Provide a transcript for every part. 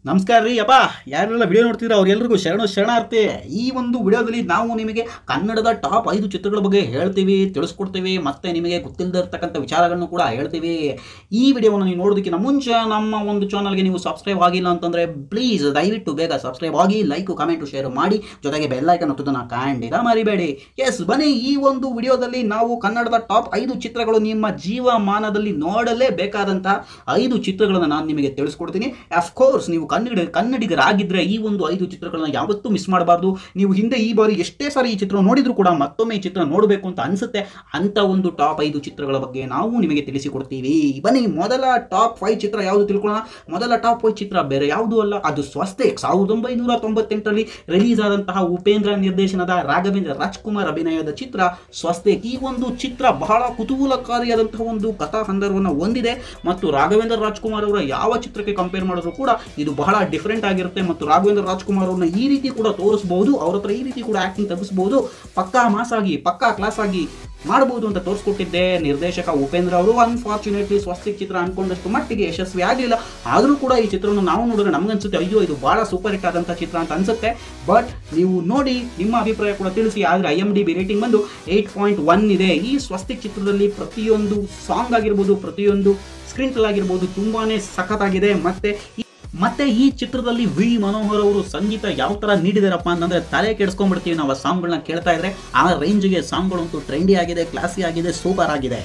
ನಮಸ್ಕಾರ ರೀ ಅಪ್ಪ ಯಾರೆಲ್ಲ ವಿಡಿಯೋ ನೋಡ್ತಿದ್ರೆ ಅವ್ರೆಲ್ರಿಗೂ ಶರಣು ಶರಣಾರ್ಥಿ ಈ ಒಂದು ವಿಡಿಯೋದಲ್ಲಿ ನಾವು ನಿಮಗೆ ಕನ್ನಡದ ಟಾಪ್ ಐದು ಚಿತ್ರಗಳ ಬಗ್ಗೆ ಹೇಳ್ತೀವಿ ತಿಳಿಸ್ಕೊಡ್ತೀವಿ ಮತ್ತೆ ನಿಮಗೆ ಗೊತ್ತಿಲ್ಲದೆ ಇರ್ತಕ್ಕಂಥ ವಿಚಾರಗಳನ್ನು ಕೂಡ ಹೇಳ್ತೀವಿ ಈ ವಿಡಿಯೋವನ್ನು ನೀವು ನೋಡೋದಕ್ಕಿಂತ ಮುಂಚೆ ನಮ್ಮ ಒಂದು ಚಾನಲ್ಗೆ ನೀವು ಸಬ್ಸ್ಕ್ರೈಬ್ ಆಗಿಲ್ಲ ಅಂತಂದರೆ ಪ್ಲೀಸ್ ದಯವಿಟ್ಟು ಬೇಗ ಸಬ್ಸ್ಕ್ರೈಬ್ ಆಗಿ ಲೈಕು ಕಮೆಂಟು ಶೇರ್ ಮಾಡಿ ಜೊತೆಗೆ ಬೆಲ್ಲೈಕನ್ ಒತ್ತೋದನ್ನು ಖಂಡಿತ ಮರಿಬೇಡಿ ಎಸ್ ಬನ್ನಿ ಈ ಒಂದು ವಿಡಿಯೋದಲ್ಲಿ ನಾವು ಕನ್ನಡದ ಟಾಪ್ ಐದು ಚಿತ್ರಗಳು ನಿಮ್ಮ ಜೀವಮಾನದಲ್ಲಿ ನೋಡಲೇಬೇಕಾದಂತಹ ಐದು ಚಿತ್ರಗಳನ್ನು ನಾನು ನಿಮಗೆ ತಿಳಿಸ್ಕೊಡ್ತೀನಿ ಅಫ್ಕೋರ್ಸ್ ನೀವು ಕನ್ನಡ ಕನ್ನಡಿಗರಾಗಿದ್ದರೆ ಈ ಒಂದು ಐದು ಚಿತ್ರಗಳನ್ನ ಯಾವತ್ತೂ ಮಿಸ್ ಮಾಡಬಾರ್ದು ನೀವು ಹಿಂದೆ ಈ ಬಾರಿ ಎಷ್ಟೇ ಸಾರಿ ಈ ಚಿತ್ರ ನೋಡಿದ್ರು ಕೂಡ ಮತ್ತೊಮ್ಮೆ ಈ ಚಿತ್ರ ನೋಡಬೇಕು ಅಂತ ಅನಿಸುತ್ತೆ ಅಂತ ಒಂದು ಟಾಪ್ ಐದು ಚಿತ್ರಗಳ ಬಗ್ಗೆ ನಾವು ನಿಮಗೆ ತಿಳಿಸಿಕೊಡ್ತೀವಿ ಬನ್ನಿ ಮೊದಲ ಟಾಪ್ ಫೈವ್ ಚಿತ್ರ ಯಾವುದು ತಿಳ್ಕೊಳ್ಳೋಣ ಮೊದಲ ಟಾಪ್ ಫೈವ್ ಚಿತ್ರ ಬೇರೆ ಯಾವುದು ಅಲ್ಲ ಅದು ಸ್ವಸ್ತೆ ಸಾವಿರದ ಒಂಬೈನೂರ ತೊಂಬತ್ತೆಂಟರಲ್ಲಿ ರಿಲೀಸ್ ಆದಂತಹ ಉಪೇಂದ್ರ ನಿರ್ದೇಶನದ ರಾಘವೇಂದ್ರ ರಾಜ್ಕುಮಾರ್ ಅಭಿನಯದ ಚಿತ್ರ ಸ್ವಸ್ತೆ ಈ ಒಂದು ಚಿತ್ರ ಬಹಳ ಕುತೂಹಲಕಾರಿಯಾದಂತಹ ಒಂದು ಕಥಾ ಸಂದರ್ಭವನ್ನು ಹೊಂದಿದೆ ಮತ್ತು ರಾಘವೇಂದ್ರ ರಾಜ್ಕುಮಾರ್ ಅವರ ಯಾವ ಚಿತ್ರಕ್ಕೆ ಕಂಪೇರ್ ಮಾಡಿದ್ರು ಕೂಡ ಇದು ಬಹಳ ಡಿಫ್ರೆಂಟ್ ಆಗಿರುತ್ತೆ ಮತ್ತು ರಾಘವೇಂದ್ರ ರಾಜ್ಕುಮಾರ್ ಅವ್ರನ್ನ ಈ ರೀತಿ ಕೂಡ ತೋರಿಸಬಹುದು ಅವ್ರ ಹತ್ರ ಈ ರೀತಿ ಕೂಡ ಆಕ್ಟಿಂಗ್ ತೆಗಿಸಬಹುದು ಪಕ್ಕಾ ಮಾಸ್ ಆಗಿ ಪಕ್ಕಾ ಕ್ಲಾಸ್ ಆಗಿ ಮಾಡಬಹುದು ಅಂತ ತೋರಿಸ್ಕೊಟ್ಟಿದ್ದೆ ನಿರ್ದೇಶಕ ಉಪೇಂದ್ರ ಅವರು ಅನ್ಫಾರ್ಚುನೇಟ್ಲಿ ಸ್ವಸ್ತಿಕ್ ಚಿತ್ರ ಅನ್ಕೊಂಡಷ್ಟು ಮಟ್ಟಿಗೆ ಯಶಸ್ವಿ ಆಗಲಿಲ್ಲ ಆದರೂ ಕೂಡ ಈ ಚಿತ್ರವನ್ನು ನಾವು ನೋಡಿದ್ರೆ ನಮಗನ್ಸುತ್ತೆ ಅಯ್ಯೋ ಇದು ಬಹಳ ಸೂಪರ್ ಹಿಟ್ ಆದಂಥ ಚಿತ್ರ ಅಂತ ಅನ್ಸುತ್ತೆ ಬಟ್ ನೀವು ನೋಡಿ ನಿಮ್ಮ ಅಭಿಪ್ರಾಯ ಕೂಡ ತಿಳಿಸಿ ಆದರೆ I M D B rating ಬಂದು ಏಯ್ಟ್ ಪಾಯಿಂಟ್ ಒನ್ ಇದೆ ಈ ಸ್ವಸ್ತಿಕ್ ಚಿತ್ರದಲ್ಲಿ ಪ್ರತಿಯೊಂದು ಸಾಂಗ್ ಆಗಿರ್ಬೋದು ಪ್ರತಿಯೊಂದು ಸ್ಕ್ರೀನ್ ಪ್ಲೇ ಆಗಿರ್ಬೋದು ತುಂಬಾನೇ ಸಖತ್ತಾಗಿದೆ ಮತ್ತೆ ಈ- ಮತ್ತೆ ಈ ಚಿತ್ರದಲ್ಲಿ ವಿ ಮನೋಹರ್ ಅವರು ಸಂಗೀತ ಯಾವ ತರ ನೀಡಿದಾರಪ್ಪ ಅಂತಂದ್ರೆ ತಲೆ ಕೆಡಿಸ್ಕೊಂಡ್ಬಿಡ್ತೀವಿ ನಾವು ಆ ಸಾಂಗ್ಗಳನ್ನ ಕೇಳ್ತಾ ಇದ್ರೆ ಆ ರೇಂಜ್ಗೆ ಸಾಂಗ್ಗಳಂತೂ ಟ್ರೆಂಡಿ ಆಗಿದೆ ಕ್ಲಾಸಿ ಆಗಿದೆ ಸೂಪರ್ ಆಗಿದೆ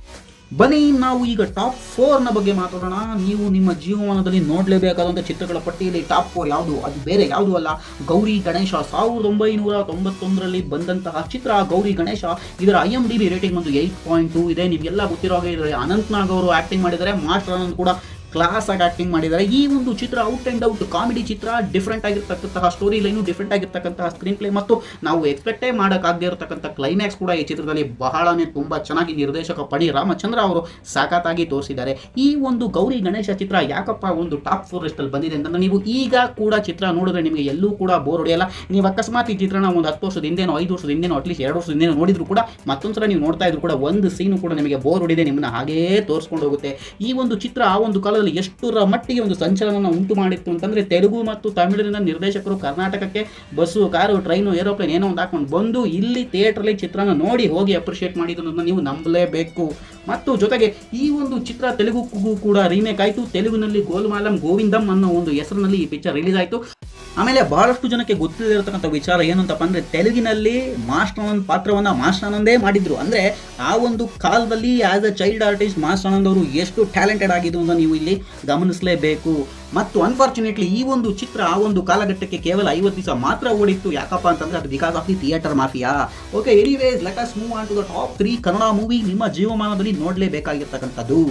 ಬನ್ನಿ ನಾವು ಈಗ ಟಾಪ್ ಫೋರ್ನ ಬಗ್ಗೆ ಮಾತಾಡೋಣ ನೀವು ನಿಮ್ಮ ಜೀವಮಾನದಲ್ಲಿ ನೋಡಲೇಬೇಕಾದಂಥ ಚಿತ್ರಗಳ ಪಟ್ಟಿಯಲ್ಲಿ ಟಾಪ್ ಫೋರ್ ಯಾವುದು ಅದು ಬೇರೆ ಯಾವುದು ಅಲ್ಲ ಗೌರಿ ಗಣೇಶ ಸಾವಿರದ ಒಂಬೈನೂರ ತೊಂಬತ್ತೊಂದರಲ್ಲಿ ಬಂದಂತಹ ಚಿತ್ರ ಗೌರಿ ಗಣೇಶ ಇದರ I M D B rating ಒಂದು ಏಯ್ಟ್ ಪಾಯಿಂಟ್ ಟು ಇದೆ ನಿಮಗೆಲ್ಲ ಗೊತ್ತಿರೋ ಹಾಗೆ ಇದರಲ್ಲಿ ಅನಂತ್ ನಾಗ್ ಅವರು ಆ್ಯಕ್ಟಿಂಗ್ ಮಾಡಿದ್ದಾರೆ ಮಾಸ್ಟರ್ ಆನಂದ್ ಕೂಡ ಕ್ಲಾಸ್ ಆಗಿ ಆಕ್ಟಿಂಗ್ ಮಾಡಿದ್ದಾರೆ ಈ ಒಂದು ಚಿತ್ರ ಔಟ್ ಅಂಡ್ ಔಟ್ ಕಾಮಿಡಿ ಚಿತ್ರ ಡಿಫ್ರೆಂಟ್ ಆಗಿರ್ತಕ್ಕಂತಹ ಸ್ಟೋರಿ ಲೈನು ಡಿಫ್ರೆಂಟ್ ಆಗಿರ್ತಕ್ಕಂತಹ ಸ್ಕ್ರೀನ್ ಪ್ಲೇ ಮತ್ತು ನಾವು ಎಕ್ಸ್ಪೆಕ್ಟೇ ಮಾಡೋಕ್ಕಾಗದೇ ಇರತಕ್ಕಂಥ ಕ್ಲೈಮ್ಯಾಕ್ಸ್ ಕೂಡ ಈ ಚಿತ್ರದಲ್ಲಿ ಬಹಳನೇ ತುಂಬ ಚೆನ್ನಾಗಿ ನಿರ್ದೇಶಕ ಪಣಿ ರಾಮಚಂದ್ರ ಅವರು ಸಾಕಾತಾಗಿ ತೋರಿಸಿದ್ದಾರೆ ಈ ಒಂದು ಗೌರಿ ಗಣೇಶ ಚಿತ್ರ ಯಾಕಪ್ಪ ಒಂದು ಟಾಪ್ ಫೋರ್ ಲಿಸ್ಟಲ್ಲಿ ಬಂದಿದೆ ಅಂತಂದ್ರೆ ನೀವು ಈಗ ಕೂಡ ಚಿತ್ರ ನೋಡಿದ್ರೆ ನಿಮಗೆ ಎಲ್ಲೂ ಕೂಡ ಬೋರ್ ಹೊಡೆಯಲ್ಲ ನೀವು ಅಕಸ್ಮಾತ್ ಈ ಚಿತ್ರನ ಒಂದು ಹತ್ತು ವರ್ಷದ ಹಿಂದೆನೋ ಐದು ವರ್ಷದ ಹಿಂದೆನೋ ಅಟ್ಲೀಸ್ಟ್ ಎರಡು ವರ್ಷದ ಹಿಂದೆನೋ ನೋಡಿದ್ರು ಕೂಡ ಮತ್ತೊಂದ್ಸಲ ನೀವು ನೋಡ್ತಾ ಇದ್ರು ಕೂಡ ಒಂದು ಸೀನು ಕೂಡ ನಿಮಗೆ ಬೋರ್ ಹೊಡಿದೆ ನಿಮ್ಮನ್ನ ಹಾಗೇ ತೋರಿಸ್ಕೊಂಡು ಹೋಗುತ್ತೆ ಈ ಒಂದು ಚಿತ್ರ ಆ ಒಂದು ಕಾಲದಲ್ಲಿ ಎಷ್ಟರ ಮಟ್ಟಿಗೆ ಒಂದು ಸಂಚಲನ ಉಂಟು ಮಾಡಿತ್ತು ಅಂತಂದ್ರೆ ತೆಲುಗು ಮತ್ತು ತಮಿಳಿನ ನಿರ್ದೇಶಕರು ಕರ್ನಾಟಕಕ್ಕೆ ಬಸ್ಸು ಕಾರು ಟ್ರೈನು ಏರೋಪ್ಲೇನ್ ಏನೋ ಒಂದು ಹಾಕೊಂಡು ಬಂದು ಇಲ್ಲಿ ಥಿಯೇಟ್ರಲ್ಲಿ ಚಿತ್ರನ ನೋಡಿ ಹೋಗಿ ಅಪ್ರಿಷಿಯೇಟ್ ಮಾಡಿದ್ದನ್ನು ನೀವು ನಂಬಲೇಬೇಕು ಮತ್ತು ಜೊತೆಗೆ ಈ ಒಂದು ಚಿತ್ರ ತೆಲುಗುಗೂ ಕೂಡ ರೀಮೇಕ್ ಆಯಿತು ತೆಲುಗಿನಲ್ಲಿ ಗೋಲ್ಮಾಲಂ ಗೋವಿಂದಂ ಅನ್ನೋ ಒಂದು ಹೆಸರಿನಲ್ಲಿ ಈ ಪಿಕ್ಚರ್ ರಿಲೀಸ್ ಆಯಿತು ಆಮೇಲೆ ಬಹಳಷ್ಟು ಜನಕ್ಕೆ ಗೊತ್ತಿರತಕ್ಕಂಥ ವಿಚಾರ ಏನು ಅಂತಪ್ಪ ಅಂದರೆ ತೆಲುಗಿನಲ್ಲಿ ಮಾಸ್ಟರ್ ಆನಂದ್ ಪಾತ್ರವನ್ನು ಮಾಸ್ಟರ್ ಆನಂದೇ ಮಾಡಿದ್ರು ಅಂದರೆ ಆ ಒಂದು ಕಾಲದಲ್ಲಿ as a child artist master Anand ಅವರು ಎಷ್ಟು ಟ್ಯಾಲೆಂಟೆಡ್ ಆಗಿದ್ದು ಅಂತ ನೀವು ಇಲ್ಲಿ ಗಮನಿಸಲೇಬೇಕು ಮತ್ತು ಅನ್ಫಾರ್ಚುನೇಟ್ಲಿ ಈ ಒಂದು ಚಿತ್ರ ಆ ಒಂದು ಕಾಲಘಟ್ಟಕ್ಕೆ ಕೇವಲ ಐವತ್ತು ದಿವಸ ಮಾತ್ರ ಓಡಿತ್ತು ಯಾಕಪ್ಪ ಅಂತಂದ್ರೆ ಅದು because of the theatre mafia okay anyways let us move on to the top three Kannada movie ನಿಮ್ಮ ಜೀವಮಾನದಲ್ಲಿ ನೋಡಲೇಬೇಕಾಗಿರ್ತಕ್ಕಂಥದ್ದು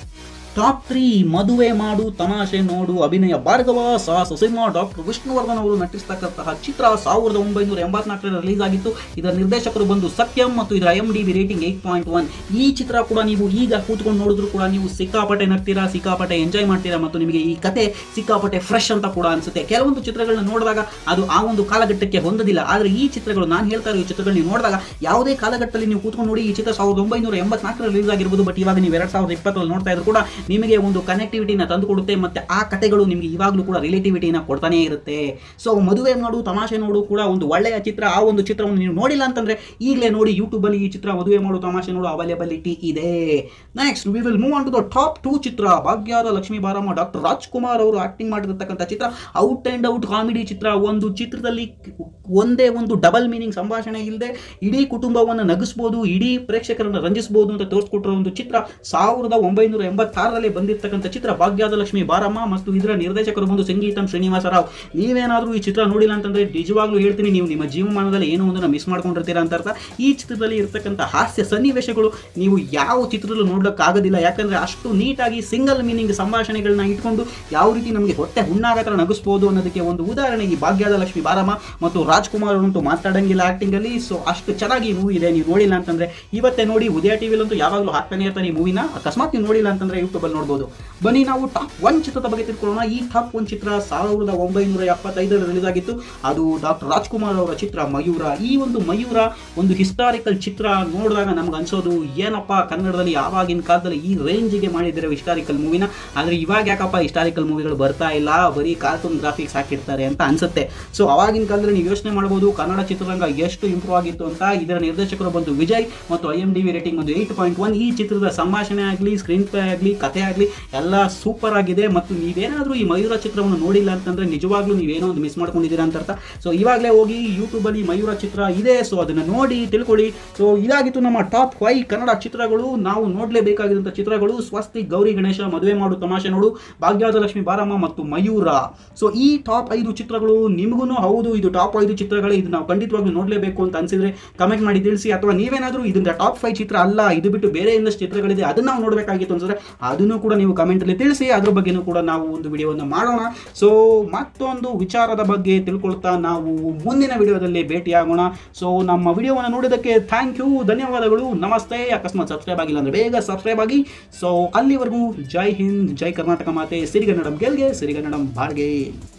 ಟಾಪ್ ತ್ರೀ ಮದುವೆ ಮಾಡು ತಮಾಷೆ ನೋಡು ಅಭಿನಯ ಭಾರ್ಗವ ಸಾಹಸ ಸಿಂಹ ಡಾಕ್ಟರ್ ವಿಷ್ಣುವರ್ಧನ್ ಅವರು ನಟಿಸ್ತಕ್ಕಂತಹ ಚಿತ್ರ ಸಾವಿರದ ಒಂಬೈನೂರ ಎಂಬತ್ನಾಲ್ಕರಲ್ಲಿ ರಿಲೀಸ್ ಆಗಿತ್ತು ಇದರ ನಿರ್ದೇಶಕರು ಬಂದು ಸತ್ಯಂ ಮತ್ತು ಇದರ M D B rating eight point one ಈ ಚಿತ್ರ ಕೂಡ ನೀವು ಈಗ ಕೂತ್ಕೊಂಡು ನೋಡಿದ್ರು ಕೂಡ ನೀವು ಸಿಕ್ಕಾಪಟ್ಟೆ ನಗ್ತೀರಾ ಸಿಕ್ಕಾಪಟ್ಟೆ ಎಂಜಾಯ್ ಮಾಡ್ತೀರಾ ಮತ್ತು ನಿಮಗೆ ಈ ಕತೆ ಸಿಕ್ಕಾಪಟ್ಟೆ ಫ್ರೆಶ್ ಅಂತ ಕೂಡ ಅನಿಸುತ್ತೆ ಕೆಲವೊಂದು ಚಿತ್ರಗಳನ್ನ ನೋಡಿದಾಗ ಅದು ಆ ಒಂದು ಕಾಲಘಟ್ಟಕ್ಕೆ ಹೊಂದದಿಲ್ಲ ಆದರೆ ಈ ಚಿತ್ರಗಳು ನಾನು ಹೇಳ್ತಾ ಇರೋ ಈ ಚಿತ್ರಗಳು ನೀವು ನೋಡಿದಾಗ ಯಾವುದೇ ಕಾಲಘಟ್ಟದಲ್ಲಿ ನೀವು ಕೂತ್ಕೊಂಡು ನೋಡಿ ಈ ಚಿತ್ರ ಸಾವಿರದ ಒಂಬೈನೂರ ಎಂಬತ್ನಾಲ್ಕರಲ್ಲಿ ರಿಲೀಸ್ ಆಗಿರ್ಬೋದು ಬಟ್ ಇವಾಗ ನೀವು ಎರಡು ಸಾವಿರದ ಇಪ್ಪತ್ತರಲ್ಲಿ ನೋಡ್ತಾ ಇದ್ರು ಕೂಡ ನಿಮಗೆ ಒಂದು ಕನೆಕ್ಟಿವಿಟಿನ ತಂದುಕೊಡುತ್ತೆ ಮತ್ತೆ ಆ ಕಥೆಗಳು ನಿಮಗೆ ಇವಾಗಲೂ ಕೂಡ ರಿಲೇಟಿವಿಟಿನ ಕೊಡ್ತಾನೆ ಇರುತ್ತೆ ಸೊ ಮದುವೆ ನೋಡು ತಮಾಷೆ ನೋಡು ಕೂಡ ಒಂದು ಒಳ್ಳೆಯ ಚಿತ್ರ ಆ ಒಂದು ಚಿತ್ರವನ್ನು ನೀವು ನೋಡಿಲ್ಲ ಅಂತಂದ್ರೆ ಈಗಲೇ ನೋಡಿ ಯೂಟ್ಯೂಬಲ್ಲಿ ಈ ಚಿತ್ರ ಮದುವೆ ಮಾಡು ತಮಾಷೆ ನೋಡು ಅವೈಲೇಬಿಲಿಟಿ ಇದೆ next we will move on to the top two ಚಿತ್ರ ಭಾಗ್ಯದ ಲಕ್ಷ್ಮೀ ಬಾರಮ್ಮ ಡಾಕ್ಟರ್ ರಾಜ್ಕುಮಾರ್ ಅವರು ಆಕ್ಟಿಂಗ್ ಮಾಡಿರ್ತಕ್ಕಂಥ ಚಿತ್ರ ಔಟ್ ಅಂಡ್ ಔಟ್ ಕಾಮಿಡಿ ಚಿತ್ರ ಒಂದು ಚಿತ್ರದಲ್ಲಿ ಒಂದೇ ಒಂದು ಡಬಲ್ ಮೀನಿಂಗ್ ಸಂಭಾಷಣೆ ಇಲ್ಲದೆ ಇಡೀ ಕುಟುಂಬವನ್ನು ನಗಿಸ್ಬೋದು ಇಡೀ ಪ್ರೇಕ್ಷಕರನ್ನು ರಂಜಿಸ್ಬೋದು ಅಂತ ತೋರಿಸ್ಕೊಟ್ಟಿರೋ ಒಂದು ಚಿತ್ರ ಸಾವಿರದ ಒಂಬೈನೂರ ಎಂಬತ್ತಾರರಲ್ಲಿ ಬಂದಿರತಕ್ಕಂಥ ಚಿತ್ರ ಭಾಗ್ಯದ ಲಕ್ಷ್ಮಿ ಬಾರಮ್ಮ ಮತ್ತು ಇದರ ನಿರ್ದೇಶಕರು ಬಂದು ಸಂಗೀತಂ ಶ್ರೀನಿವಾಸ ರಾವ್ ನೀವೇನಾದರೂ ಈ ಚಿತ್ರ ನೋಡಿಲ್ಲ ಅಂತಂದ್ರೆ ನಿಜವಾಗ್ಲೂ ಹೇಳ್ತೀನಿ ನೀವು ನಿಮ್ಮ ಜೀವಮಾನದಲ್ಲಿ ಏನೋ ಒಂದನ್ನು ಮಿಸ್ ಮಾಡ್ಕೊಂಡಿರ್ತೀರಾ ಅಂತ ಅರ್ಥ ಈ ಚಿತ್ರದಲ್ಲಿ ಇರ್ತಕ್ಕಂಥ ಹಾಸ್ಯ ಸನ್ನಿವೇಶಗಳು ನೀವು ಯಾವ ಚಿತ್ರದಲ್ಲೂ ನೋಡೋಕ್ಕಾಗೋದಿಲ್ಲ ಯಾಕಂದ್ರೆ ಅಷ್ಟು ನೀಟಾಗಿ ಸಿಂಗಲ್ ಮೀನಿಂಗ್ ಸಂಭಾಷಣೆಗಳನ್ನ ಇಟ್ಕೊಂಡು ಯಾವ ರೀತಿ ನಮಗೆ ಹೊಟ್ಟೆ ಹುಣ್ಣಾಗ ಥರ ನಗಿಸ್ಬೋದು ಅನ್ನೋದಕ್ಕೆ ಒಂದು ಉದಾಹರಣೆ ಈ ಭಾಗ್ಯದ ಲಕ್ಷ್ಮಿ ಬಾರಮ್ಮ ಮತ್ತು ರಾಜ್ಕುಮಾರ್ ಅವರಂತೂ ಮಾತಾಡಂಗಿಲ್ಲ ಆಕ್ಟಿಂಗ್ ಅಲ್ಲಿ ಸೊ ಅಷ್ಟು ಚೆನ್ನಾಗಿ ಮೂವಿ ಇದೆ ನೀವು ನೋಡಿಲ್ಲ ಅಂತಂದ್ರೆ ಇವತ್ತೇ ನೋಡಿ ಉದಯ ಟಿವಿಲಂತೂ ಯಾವಾಗಲೂ ಹಾಕ್ತಾನೆ ಇರ್ತಾನೆ ಈ ಮೂವಿನ ಅಕಸ್ಮಾತ್ ನೀವು ನೋಡಿಲ್ಲ ಅಂತಂದ್ರೆ ಯೂಟ್ಯೂಬ್ ಯೂಟ್ಯೂಬಲ್ಲಿ ನೋಡ್ಬೋದು ಬನ್ನಿ ನಾವು ಟಾಪ್ ಒನ್ ಚಿತ್ರದ ಬಗ್ಗೆ ತಿಳ್ಕೊಳ್ಳೋಣ ಈ ಟಾಪ್ ಒನ್ ಚಿತ್ರ ಸಾವಿರದ ಒಂಬೈನೂರ ಎಪ್ಪತ್ತೈದರಲ್ಲಿ ರಿಲೀಸ್ ಆಗಿತ್ತು ಅದು ಡಾಕ್ಟರ್ ರಾಜ್ಕುಮಾರ್ ಅವರ ಚಿತ್ರ ಮಯೂರ ಈ ಒಂದು ಮಯೂರ ಒಂದು ಹಿಸ್ಟಾರಿಕಲ್ ಚಿತ್ರ ನೋಡಿದಾಗ ನಮ್ಗೆ ಅನ್ಸೋದು ಏನಪ್ಪ ಕನ್ನಡದಲ್ಲಿ ಯಾವಾಗಿನ ಕಾಲದಲ್ಲಿ ಈ ರೇಂಜಿಗೆ ಮಾಡಿದ್ದಾರೆ ಹಿಸ್ಟಾರಿಕಲ್ ಮೂವಿನ ಆದರೆ ಇವಾಗ ಯಾಕಪ್ಪ ಹಿಸ್ಟಾರಿಕಲ್ ಮೂವಿಗಳು ಬರ್ತಾ ಇಲ್ಲ ಬರೀ ಕಾರ್ಟೂನ್ ಗ್ರಾಫಿಕ್ಸ್ ಹಾಕಿರ್ತಾರೆ ಅಂತ ಅನ್ಸುತ್ತೆ ಸೊ ಅವಾಗಿನ ಕಾಲದಲ್ಲಿ ನೀವು ಯೋಚನೆ ಮಾಡ್ಬೋದು ಕನ್ನಡ ಚಿತ್ರರಂಗ ಎಷ್ಟು ಇಂಪ್ರೂವ್ ಆಗಿತ್ತು ಅಂತ ಇದರ ನಿರ್ದೇಶಕರು ಬಂದು ವಿಜಯ್ ಮತ್ತು I M D V rating ಒಂದು ಏಯ್ಟ್ ಪಾಯಿಂಟ್ ಒನ್ ಈ ಚಿತ್ರದ ಸಂಭಾಷಣೆ ಆಗಲಿ ಸ್ಕ್ರೀನ್ ಪ್ಲೇ ಆಗಲಿ ಕಥೆ ಆಗಲಿ ಎಲ್ಲ ಸೂಪರ್ ಆಗಿದೆ ಮತ್ತು ನೀವೇನಾದರೂ ಈ ಮಯೂರ ಚಿತ್ರವನ್ನು ನೋಡಿಲ್ಲ ಅಂತಂದ್ರೆ ನಿಜವಾಗ್ಲೂ ನೀವೇನೋ ಒಂದು ಮಿಸ್ ಮಾಡ್ಕೊಂಡಿದ್ದೀರಾ ಅಂತ ಅರ್ಥ ಸೊ ಇವಾಗಲೇ ಹೋಗಿ ಯೂಟ್ಯೂಬಲ್ಲಿ ಮಯೂರ ಚಿತ್ರ ಇದೆ ಸೊ ಅದನ್ನು ನೋಡಿ ತಿಳ್ಕೊಳ್ಳಿ ಸೊ ಇದಾಗಿತ್ತು ನಮ್ಮ ಟಾಪ್ ಫೈ ಕನ್ನಡ ಚಿತ್ರಗಳು ನಾವು ನೋಡಲೇಬೇಕಾಗಿರುವಂಥ ಚಿತ್ರಗಳು ಸ್ವಸ್ತಿ ಗೌರಿ ಗಣೇಶ ಮದುವೆ ಮಾಡು ತಮಾಷೆ ನೋಡು ಭಾಗ್ಯವಾದ ಲಕ್ಷ್ಮಿ ಬಾರಮ್ಮ ಮತ್ತು ಮಯೂರ ಸೊ ಈ ಟಾಪ್ ಐದು ಚಿತ್ರಗಳು ನಿಮಗೂ ಹೌದು ಇದು ಟಾಪ್ ಐದು ಚಿತ್ರಗಳು ಇದು ನಾವು ಖಂಡಿತವಾಗ್ಲೂ ನೋಡಲೇಬೇಕು ಅಂತ ಅನ್ಸಿದ್ರೆ ಕಮೆಂಟ್ ಮಾಡಿ ತಿಳಿಸಿ ಅಥವಾ ನೀವೇನಾದರೂ ಇದರಿಂದ ಟಾಪ್ ಫೈವ್ ಚಿತ್ರ ಅಲ್ಲ ಇದು ಬಿಟ್ಟು ಬೇರೆ ಇನ್ನಷ್ಟು ಚಿತ್ರಗಳಿದೆ ಅದನ್ನ ನಾವು ನೋಡಬೇಕಾಗಿತ್ತು ಅನ್ಸಿದ್ರೆ ಅದನ್ನು ಕೂಡ ನೀವು ಕಮೆಂಟಲ್ಲಿ ತಿಳಿಸಿ ಅದ್ರ ಬಗ್ಗೆನೂ ಕೂಡ ನಾವು ಒಂದು ವಿಡಿಯೋವನ್ನು ಮಾಡೋಣ ಸೊ ಮತ್ತೊಂದು ವಿಚಾರದ ಬಗ್ಗೆ ತಿಳ್ಕೊಳ್ತಾ ನಾವು ಮುಂದಿನ ವಿಡಿಯೋದಲ್ಲಿ ಭೇಟಿಯಾಗೋಣ ಸೊ ನಮ್ಮ ವಿಡಿಯೋವನ್ನು ನೋಡಿದ್ದಕ್ಕೆ ಥ್ಯಾಂಕ್ ಯು ಧನ್ಯವಾದಗಳು ನಮಸ್ತೆ ಅಕಸ್ಮಾತ್ ಸಬ್ಸ್ಕ್ರೈಬ್ ಆಗಿಲ್ಲ ಅಂದರೆ ಬೇಗ ಸಬ್ಸ್ಕ್ರೈಬ್ ಆಗಿ ಸೊ ಅಲ್ಲಿವರೆಗೂ ಜೈ ಹಿಂದ್ ಜೈ ಕರ್ನಾಟಕ ಮಾತೆ ಸಿರಿಗನ್ನಡಂ ಗೆಲ್ಗೆ ಸಿರಿಗನ್ನಡಂ ಬಾಳ್ಗೆ